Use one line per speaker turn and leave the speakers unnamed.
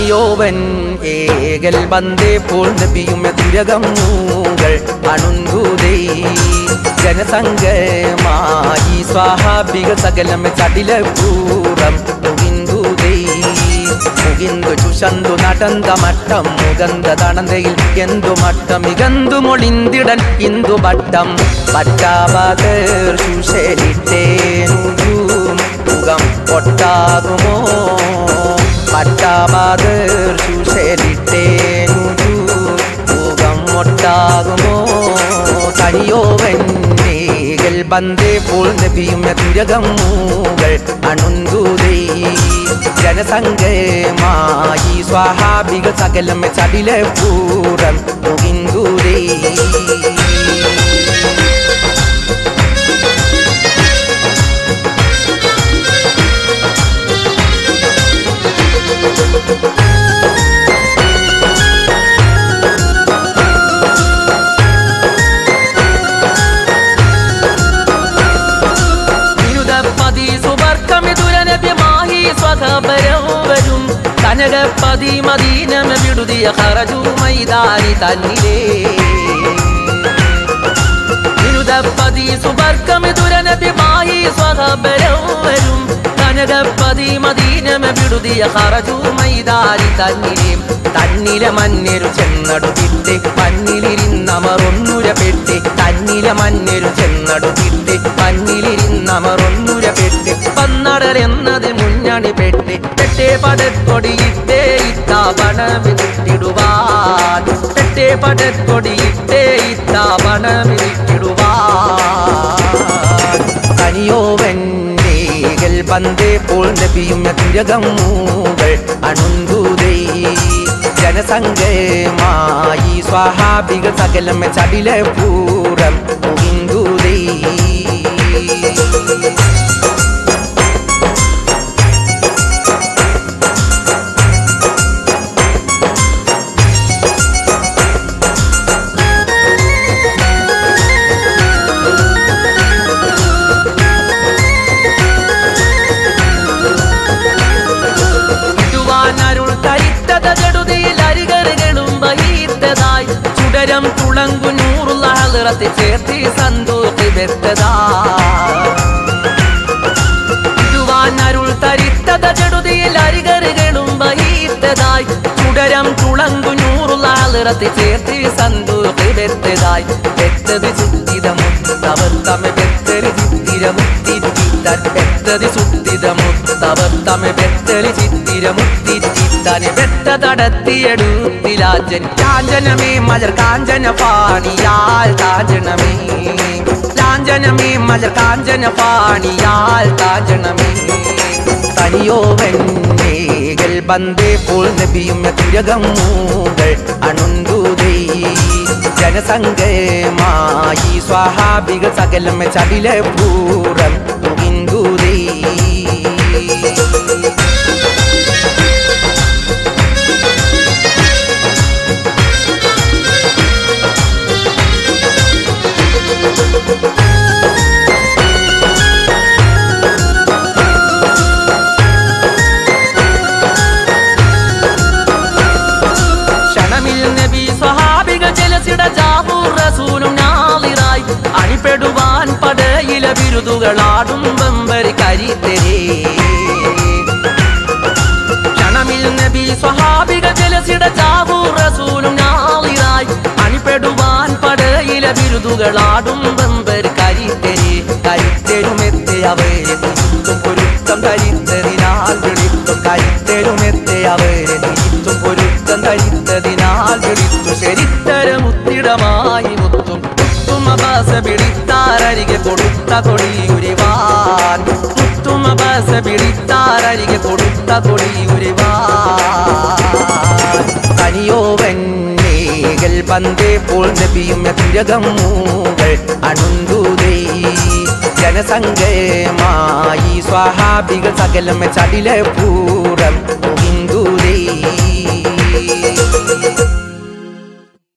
തനിയോവൻ ഏകൽ Bande Paul നബിയും തുരകം മൂകൾ അണുന്തൂതേ ജനസംഘമായി സ്വാഭാവിക സകലം ചടില പൂറം മുകിന്തൂതേ മുകിന്തു ചുഷന്തു നടந்த മട്ടം മുകന്ത തണന്തയിൽ എന്തു മട്ടം മികന്തു മൊളിന്തിടൻ ഇന്ദു വട്ടം പറ്റാവതർ ശുശലിട്ടേനുജൂം മുഖം ഒട്ടാകുമോ പറ്റാവതർ ശുശലിട്ടേനുജൂം മുഖം ഒട്ടാകുമോ തനിയോവൻ നീകൾ ബന്ദേ പോൾ നബിയും തുരകം മൂകൾ അണുന്തൂതേ ജനസംഘമായി സ്വാഭാവിക സകലം ചടില പൂരം മുകിന്തൂരേ
തിരുതപ്പതി സുബർക്കമിതുരനബ്യമായി സ്വഖബരം വരും കനകപ്പതി മദീനമ വിടുതിയ ഹറജു മൈതാനി തന്നിലേ തിരുതപ്പതി സുബർക്കമിതുരനബ്യമായി സ്വഖബരം വരും കനകപ്പതി മദീനമ വിടുതിയ ഹറജു മൈതാനി തന്നിലേ തന്നില മഞ്ഞരു ചെന്നടുത്തിട്ട് മഞ്ഞിലിരുന്നമറൊന്നുര പെട്ട് തന്നില മഞ്ഞരു ചെന്നടുത്തിട്ട് മഞ്ഞിലിരുന്നമറൊന്നുര പെട്ട് പന്നടരെന്നത് മുന്നണി പെട്ട് പെട്ടേ പടക്കൊടിയിട്ടേ ഇത്താ പണമിതിട്ടിടുവാൻ പെട്ടേ പടക്കൊടിയിട്ടേ ഇത്താ പണമിതിട്ടിടുവാൻ
തനിയോവൻ നീകൾ ബന്ദേ പോൾ നബിയും തുരകം മൂകൾ അണുന്തൂതേ ജനസംഘമായി സ്വാഭാവിക സകലം ചടില പൂരം മുകിന്തൂതേ
ഇടുവാൻ അരുൾ തരിത്തത ജടുതിയിൽ അരികറുകളും വഹിത്തതായി ചുടരം തുളങ്കു നൂറുള്ള ഹലറത്തെ ചേർത്തി സന്തോഷി വെത്തതായി ഇടുവാൻ അരുൾ തരിത്തത ജടുതിയിൽ അരികറുകളും വഹിത്തതായി ചുടരം തുളങ്കു നൂറുള്ള ഹലറത്തെ ചേർത്തി സന്തോഷി വെത്തതായി വെത്തത് ചുറ്റിത മുത്തവർ തമ വെത്തരി ചിത്തിര മുത്തിരിത്താൻ വെത്തതി സുത്തിത മുത്തവർ തമ വെത്തരി ചിത്തിര മുത്തിരിത്താൻ വെത്ത തടത്തിയെടുത്തിലാജൻ കാഞ്ചനമേ മലർ കാഞ്ചന പാണിയാൽ കാഞ്ചനമേ ലാഞ്ചനമേ മലർ കാഞ്ചന പാണിയാൽ കാഞ്ചനമേ
തനിയോവൻ നീകൾ ബന്ദേ പോൾ നബിയും തുരകം മൂകൾ അണുന്തൂതേ ജനസംഘമായി സ്വാഭാവിക സകലം ചടില പൂരം മുകിന്തൂതേ
ക്ഷണമിൽ നബി സ്വഹാബിക ജലസിട ജാബൂർ റസൂലും നാളിറായി അണിപ്പെടുവാൻ പടയില ബിരുദുകളാടും വെമ്പരി കരിത്തരേ ക്ഷണമിൽ നബി സ്വഹാബിക ജലസിട ജാബൂർ റസൂലും നാളിറായി അണിപ്പെടുവാൻ പടയില ബിരുദുകളാടും വെമ്പരി കരിത്തരേ കരിത്തരുമെത്തെ അവരെ തിരിച്ചും പൊരുത്തം ധരിത്തതിനാൽ വിളിത്തും കരിത്തരുമെത്തെ അവരെ തിരിച്ചും പൊരുത്തം ധരിത്തതിനാൽ വിളിച്ചു ശരിത്തരമുത്തിടമായി മുത്തും മുത്തുമബാസ പിടിത്താരരികെ കൊടുത്ത കൊടിയുരിവാൻ മുത്തുമബാസ പിടിത്താരരികെ കൊടുത്ത കൊടിയുരിവാൻ
തനിയോവൻ നീകൾ ബന്ദേ പോൾ നബിയും തുരകം മൂകൾ അണുന്തൂതേ ജനസംഘമായി സ്വാഭാവിക സകലം ചടില പൂരം